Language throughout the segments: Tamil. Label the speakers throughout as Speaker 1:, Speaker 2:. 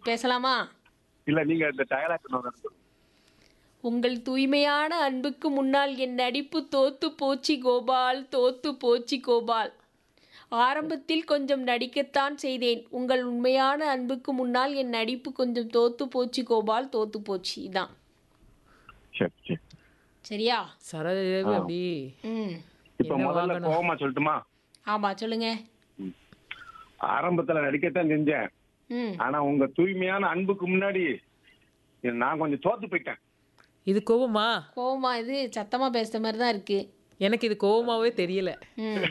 Speaker 1: பேசலாமா
Speaker 2: இல்ல நீங்க இந்த டயலாக்
Speaker 1: உங்கள் தூய்மையான அன்புக்கு முன்னால் என் நடிப்பு தோத்து போச்சு கோபால் தோத்து போச்சு கோபால் ஆரம்பத்தில் கொஞ்சம் நடிக்கத்தான் செய்தேன் உங்கள் உண்மையான அன்புக்கு முன்னால் என் நடிப்பு கொஞ்சம் தோத்து போச்சு கோபால் தோத்து போச்சு இதான்
Speaker 2: சரி சரி
Speaker 1: சரியா
Speaker 3: சரதேவி அப்படி
Speaker 1: ம்
Speaker 2: இப்ப
Speaker 3: என்ன
Speaker 2: முதல்ல
Speaker 3: வாங்கணும்?
Speaker 2: கோவமா சொல்லட்டுமா
Speaker 1: ஆமாம் சொல்லுங்க
Speaker 2: ஆரம்பத்துல நடிக்கத்தான் செஞ்சேன்
Speaker 1: ம்
Speaker 2: ஆனா உங்க தூய்மையான அன்புக்கு முன்னாடி நான் கொஞ்சம் தோத்து போயிட்டேன்
Speaker 3: இது கோவமா
Speaker 1: கோவமா இது சத்தமாக பேசுகிற மாதிரி தான் இருக்கு
Speaker 3: எனக்கு இது கோவமாவே தெரியல
Speaker 1: ம்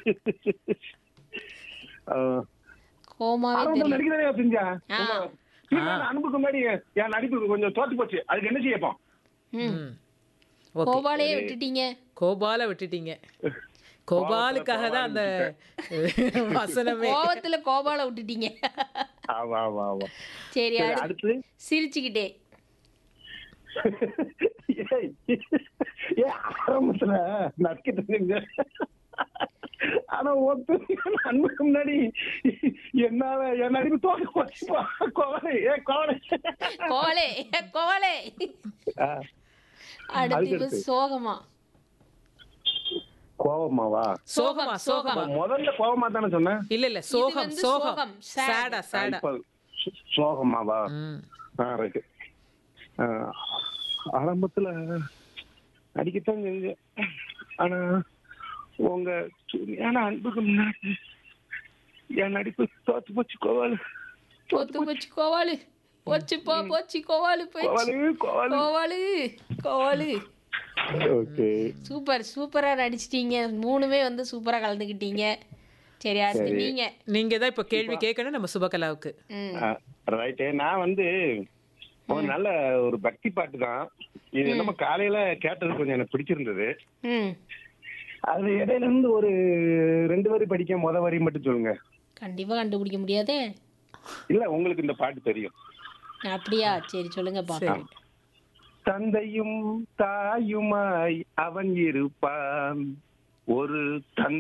Speaker 2: அஹ்,
Speaker 1: கோவமாவே
Speaker 2: ஆரம்பத்துல
Speaker 1: தெரியும்
Speaker 2: நடிக்கதானே செஞ்சேன்
Speaker 1: ஆ.
Speaker 2: உங்க தூய்மையான அன்புக்கு முன்னாடி என் நடிப்பு கொஞ்சம் தோத்து போச்சு அதுக்கு என்ன செய்யப்போம்
Speaker 1: ம்
Speaker 3: ம் ஓகே
Speaker 1: கோபாலையே விட்டுட்டீங்க
Speaker 3: கோபால விட்டுட்டீங்க கோபாலுக்காக தான் அந்த வசனமே
Speaker 2: கோவத்துல
Speaker 1: கோவத்துல கோபால விட்டுட்டீங்க
Speaker 2: ஆமா ஆமா ஆமா
Speaker 1: சரி
Speaker 2: சரி,
Speaker 1: அடுத்து
Speaker 2: அடுத்து
Speaker 1: சிரிச்சுக்கிட்டே
Speaker 2: ஏய், ஏய், ஆரம்பத்துல நடிக்கிட்டு இருந்தீங்க. ஆனா ஒத்து அன்புக்கு முன்னாடி என்னால என் நடிப்பு தோக்க போச்சுப்பா கோவலை ஏ கோவலை
Speaker 1: கோவலே கோவலே
Speaker 2: ஆ,
Speaker 1: அடுத்து இப்ப
Speaker 2: அடுத்து.
Speaker 1: சோகமா
Speaker 2: கோவமாவா
Speaker 3: சோகமா சோகமா
Speaker 2: அப்ப முதல்ல கோவமா தானே சொன்னேன்
Speaker 3: இல்ல இல்ல சோகம்
Speaker 1: வந்து
Speaker 3: சோகம்
Speaker 1: சோகம், sad.
Speaker 3: சேடா சேடா
Speaker 2: இப்ப சோ- சோகமாவா
Speaker 3: ம்
Speaker 2: ஆ ரைட்டு ஆரம்பத்துல நடிக்கத்தான் செஞ்சேன் ஆனா உங்க துணியான அன்புக்கு முன்னாடி என் நடிப்பு தோத்து போச்சு கோவாலு
Speaker 1: பொத்து போச்சு கோவாலு போச்சு போ போச்சு கோவாலு போச்சு
Speaker 2: கோவாலு கோவாலு
Speaker 1: கோவாலு கோவாலு
Speaker 2: ஓகே
Speaker 1: சூப்பர் சூப்பரா நடிச்சிட்டீங்க மூணுமே வந்து சூப்பரா கலந்துக்கிட்டீங்க சரி அடுத்து
Speaker 2: சரி.
Speaker 1: நீங்க
Speaker 3: நீங்க தான் இப்ப கேள்வி கேட்கணும் நம்ம சுபகலாவுக்கு
Speaker 1: ம்
Speaker 2: ரைட்டு நான் வந்து ஒரு நல்ல ஒரு பக்தி பாட்டு தான் இது என்னமோ காலையில கேட்டது கொஞ்சம் எனக்கு பிடிச்சிருந்தது
Speaker 1: ம்
Speaker 2: அது இடையில இருந்து ஒரு ரெண்டு வரி படிக்க முத வரி மட்டும் சொல்லுங்க
Speaker 1: கண்டிப்பா கண்டுபிடிக்க முடியாதே
Speaker 2: இல்ல உங்களுக்கு இந்த பாட்டு தெரியும்
Speaker 1: அப்படியா சரி சொல்லுங்க பாக்கலாம்
Speaker 3: சரி
Speaker 2: தந்தையும் தாயுமாய் அவன் இருப்பான் ஒரு தந்தை